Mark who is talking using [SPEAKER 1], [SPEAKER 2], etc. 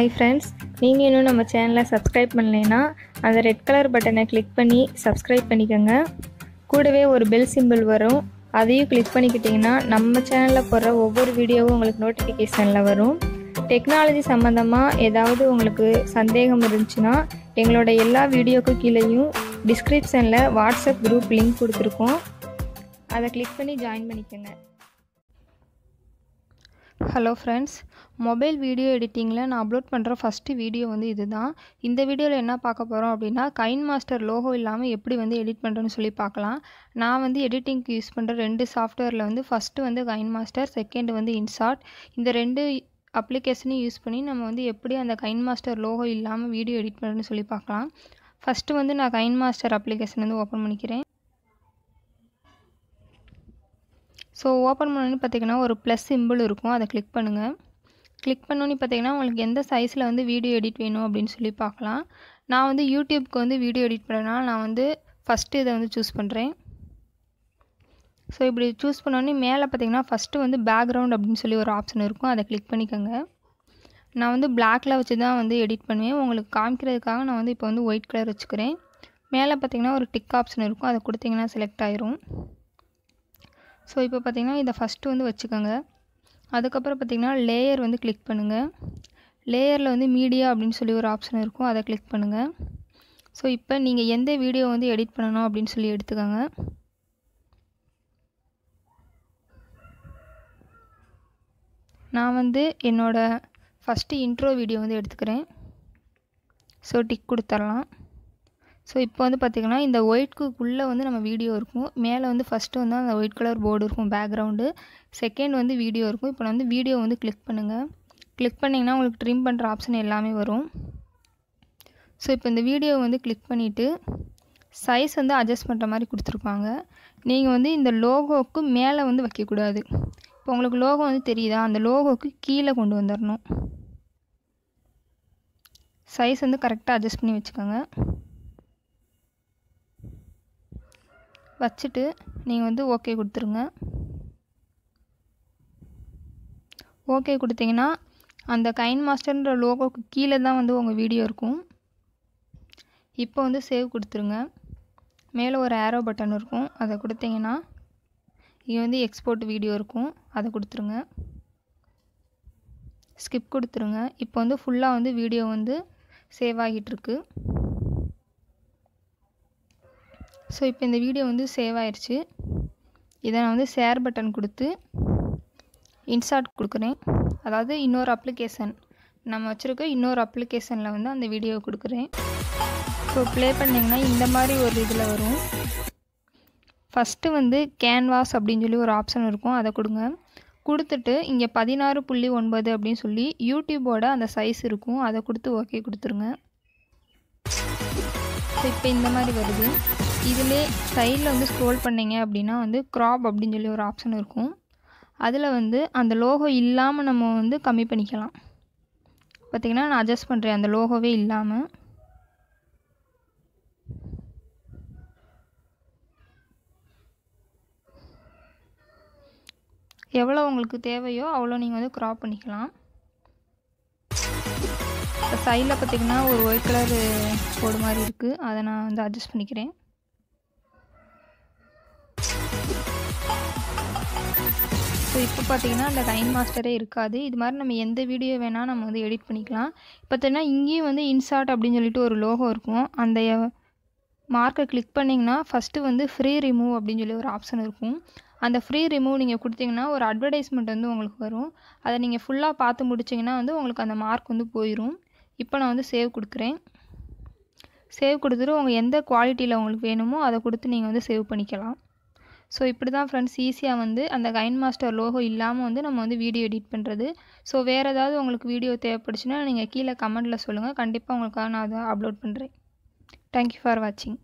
[SPEAKER 1] hi friends நீங்கள் இன்னும் நம்ம சேனலை சப்ஸ்கிரைப் பண்ணலைன்னா அந்த ரெட் கலர் பட்டனை கிளிக் பண்ணி சப்ஸ்கிரைப் பண்ணிக்கோங்க கூடவே ஒரு பெல் சிம்பிள் வரும் அதையும் கிளிக் பண்ணிக்கிட்டிங்கன்னா நம்ம சேனலில் போடுற ஒவ்வொரு வீடியோவும் உங்களுக்கு நோட்டிஃபிகேஷனில் வரும் டெக்னாலஜி சம்மந்தமாக ஏதாவது உங்களுக்கு சந்தேகம் இருந்துச்சுன்னா எங்களோட எல்லா வீடியோக்கு கீழேயும் டிஸ்கிரிப்ஷனில் வாட்ஸ்அப் குரூப் லிங்க் கொடுத்துருக்கோம் அதை கிளிக் பண்ணி ஜாயின் பண்ணிக்கோங்க ஹலோ ஃப்ரெண்ட்ஸ் மொபைல் வீடியோ எடிட்டிங்கில் நான் அப்லோட் பண்ணுற ஃபஸ்ட்டு வீடியோ வந்து இதுதான் இந்த வீடியோவில் என்ன பார்க்க போகிறோம் அப்படின்னா கைன் மாஸ்டர் லோகோ இல்லாமல் எப்படி வந்து எடிட் பண்ணுறேன்னு சொல்லி பார்க்கலாம் நான் வந்து எடிட்டிங்க்கு யூஸ் பண்ணுற ரெண்டு சாஃப்ட்வேரில் வந்து ஃபஸ்ட்டு வந்து கைன் மாஸ்டர் செகண்ட் வந்து இன்சார்ட் இந்த ரெண்டு அப்ளிகேஷனையும் யூஸ் பண்ணி நம்ம வந்து எப்படி அந்த கைன் மாஸ்டர் லோகோ இல்லாமல் வீடியோ எடிட் பண்ணுறேன்னு சொல்லி பார்க்கலாம் ஃபஸ்ட்டு வந்து நான் கைன் மாஸ்டர் அப்ளிகேஷன் வந்து ஓப்பன் பண்ணிக்கிறேன் ஸோ ஓப்பன் பண்ணோன்னு பார்த்தீங்கன்னா ஒரு ப்ளஸ் சிம்பிள் இருக்கும் அதை கிளிக் பண்ணுங்கள் கிளிக் பண்ணோன்னு பார்த்தீங்கன்னா உங்களுக்கு எந்த சைஸில் வந்து வீடியோ எடிட் வேணும் அப்படின்னு சொல்லி பார்க்கலாம் நான் வந்து யூடியூப்க்கு வந்து வீடியோ எடிட் பண்ணுறேன்னா நான் வந்து ஃபஸ்ட்டு இதை வந்து சூஸ் பண்ணுறேன் ஸோ இப்படி சூஸ் பண்ணோன்னே மேலே பார்த்தீங்கன்னா ஃபஸ்ட்டு வந்து பேக்ரவுண்ட் அப்படின்னு சொல்லி ஒரு ஆப்ஷன் இருக்கும் அதை கிளிக் பண்ணிக்கோங்க நான் வந்து பிளாக்கில் வச்சு தான் வந்து எடிட் பண்ணுவேன் உங்களுக்கு காமிக்கிறதுக்காக நான் வந்து இப்போ வந்து ஒயிட் கலர் வச்சுக்கிறேன் மேலே பார்த்தீங்கன்னா ஒரு டிக் ஆப்ஷன் இருக்கும் அதை கொடுத்தீங்கன்னா செலக்ட் ஆயிரும் ஸோ இப்போ பார்த்தீங்கன்னா இதை ஃபஸ்ட்டு வந்து வச்சுக்கோங்க அதுக்கப்புறம் பார்த்தீங்கன்னா லேயர் வந்து கிளிக் பண்ணுங்கள் லேயரில் வந்து மீடியா அப்படின்னு சொல்லி ஒரு ஆப்ஷன் இருக்கும் அதை கிளிக் பண்ணுங்கள் ஸோ இப்போ நீங்கள் எந்த வீடியோ வந்து எடிட் பண்ணணும் அப்படின்னு சொல்லி எடுத்துக்கோங்க நான் வந்து என்னோடய ஃபஸ்ட்டு இன்ட்ரோ வீடியோ வந்து எடுத்துக்கிறேன் ஸோ டிக் கொடுத்துர்லாம் ஸோ இப்போ வந்து பார்த்திங்கன்னா இந்த ஒயிட்க்குள்ளே வந்து நம்ம வீடியோ இருக்கும் மேலே வந்து ஃபஸ்ட்டு வந்து அந்த ஒயிட் கலர் போர்டு இருக்கும் பேக்ரவுண்டு செகண்ட் வந்து வீடியோ இருக்கும் இப்போ வந்து வீடியோ வந்து கிளிக் பண்ணுங்கள் கிளிக் பண்ணிங்கன்னா உங்களுக்கு ட்ரிம் பண்ணுற ஆப்ஷன் எல்லாமே வரும் ஸோ இப்போ இந்த வீடியோ வந்து கிளிக் பண்ணிவிட்டு சைஸ் வந்து அட்ஜஸ்ட் பண்ணுற மாதிரி கொடுத்துருப்பாங்க நீங்கள் வந்து இந்த லோகோவுக்கு மேலே வந்து வைக்கக்கூடாது இப்போ உங்களுக்கு லோகோ வந்து தெரியுதா அந்த லோகோவுக்கு கீழே கொண்டு வந்துடணும் சைஸ் வந்து கரெக்டாக அட்ஜஸ்ட் பண்ணி வச்சுக்கோங்க வச்சுட்டு நீங்கள் வந்து ஓகே கொடுத்துருங்க ஓகே கொடுத்தீங்கன்னா அந்த கைன் மாஸ்டர்ன்ற லோகோக்கு கீழே தான் வந்து உங்கள் வீடியோ இருக்கும் இப்போ வந்து சேவ் கொடுத்துருங்க மேலே ஒரு ஏரோ பட்டன் இருக்கும் அதை கொடுத்தீங்கன்னா இங்கே வந்து எக்ஸ்போர்ட் வீடியோ இருக்கும் அதை கொடுத்துருங்க ஸ்கிப் கொடுத்துருங்க இப்போ வந்து ஃபுல்லாக வந்து வீடியோ வந்து சேவ் ஆகிட்டுருக்கு ஸோ இப்போ இந்த வீடியோ வந்து சேவ் ஆயிடுச்சு இதை நான் வந்து ஷேர் பட்டன் கொடுத்து இன்சார்ட் கொடுக்குறேன் அதாவது இன்னொரு அப்ளிகேஷன் நம்ம வச்சுருக்க இன்னொரு அப்ளிகேஷனில் வந்து அந்த வீடியோ கொடுக்குறேன் ஸோ ப்ளே பண்ணிங்கன்னா இந்த மாதிரி ஒரு இதில் வரும் ஃபஸ்ட்டு வந்து கேன்வாஸ் அப்படின்னு சொல்லி ஒரு ஆப்ஷன் இருக்கும் அதை கொடுங்க கொடுத்துட்டு இங்கே பதினாறு புள்ளி ஒன்பது அப்படின்னு சொல்லி யூடியூபோட அந்த சைஸ் இருக்கும் அதை கொடுத்து ஓகே கொடுத்துருங்க ஸோ இப்போ இந்த மாதிரி வருது இதிலே சைடில் வந்து ஸ்க்ரோல் பண்ணிங்க அப்படின்னா வந்து க்ராப் அப்படின்னு சொல்லி ஒரு ஆப்ஷன் இருக்கும் அதில் வந்து அந்த லோகோ இல்லாமல் நம்ம வந்து கம்மி பண்ணிக்கலாம் பார்த்திங்கன்னா நான் அட்ஜஸ்ட் பண்ணுறேன் அந்த லோகோவே இல்லாமல் எவ்வளோ உங்களுக்கு தேவையோ அவ்வளோ நீங்கள் வந்து க்ராப் பண்ணிக்கலாம் இப்போ சைடில் பார்த்திங்கன்னா ஒரு ஒயிட் கலர் போர்டு மாதிரி இருக்குது அதை நான் வந்து அட்ஜஸ்ட் பண்ணிக்கிறேன் ஸோ இப்போ பார்த்தீங்கன்னா அந்த டைம் மாஸ்டரே இருக்காது இது மாதிரி நம்ம எந்த வீடியோ வேணால் நம்ம வந்து எடிட் பண்ணிக்கலாம் பார்த்தீங்கன்னா இங்கேயும் வந்து இன்சார்ட் அப்படின்னு சொல்லிட்டு ஒரு லோகோ இருக்கும் அந்த மார்க்கை கிளிக் பண்ணிங்கன்னா ஃபஸ்ட்டு வந்து ஃப்ரீ ரிமூவ் அப்படின்னு சொல்லி ஒரு ஆப்ஷன் இருக்கும் அந்த ஃப்ரீ ரிமூவ் நீங்கள் கொடுத்தீங்கன்னா ஒரு அட்வர்டைஸ்மெண்ட் வந்து உங்களுக்கு வரும் அதை நீங்கள் ஃபுல்லாக பார்த்து முடிச்சிங்கன்னா வந்து உங்களுக்கு அந்த மார்க் வந்து போயிடும் இப்போ நான் வந்து சேவ் கொடுக்குறேன் சேவ் கொடுத்துட்டு உங்கள் எந்த குவாலிட்டியில் உங்களுக்கு வேணுமோ அதை கொடுத்து நீங்கள் வந்து சேவ் பண்ணிக்கலாம் ஸோ இப்படி தான் ஃப்ரெண்ட்ஸ் ஈஸியாக வந்து அந்த கைன் மாஸ்டர் லோகோ இல்லாமல் வந்து நம்ம வந்து வீடியோ எடிட் பண்ணுறது ஸோ வேறு ஏதாவது உங்களுக்கு வீடியோ தேவைப்படுச்சுன்னா நீங்கள் கீழே கமெண்ட்டில் சொல்லுங்கள் கண்டிப்பாக உங்களுக்காக நான் அதை அப்லோட் பண்ணுறேன் தேங்க்யூ ஃபார் வாட்சிங்